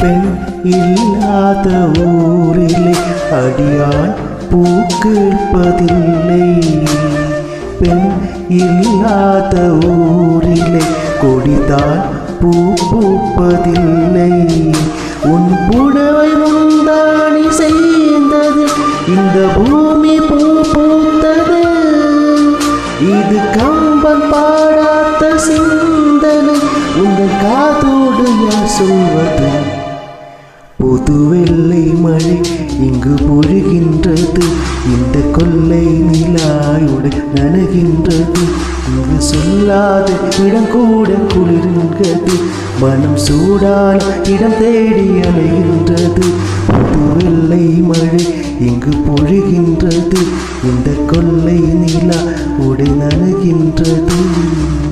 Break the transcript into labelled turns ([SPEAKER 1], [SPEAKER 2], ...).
[SPEAKER 1] பெண் இல்லாத ஊரிலே அடியான் பூ கேட்பதில்லை பெண் இல்லாத ஊரிலே கொடிதான் பூ பூப்பதில்லை உன் புடவை முந்தாணி சேர்ந்தது இந்த பூமி பூ பூத்தது இது கம்பன் பாடாத்த சிந்தனை உங்கள் காதோடு யார் சொல்வது புது வெள்ளை மழை இங்கு பொழிகின்றது இந்த கொல்லை நிலாயுடு நனைகின்றது இங்கு சொல்லாத இடம் கூட குளிர்கிறது மனம் சூடான இடம் தேடி அலைகின்றது புது வெள்ளை மழை இங்கு பொழிகின்றது இந்த கொல்லை நிலா உடை நனைகின்றது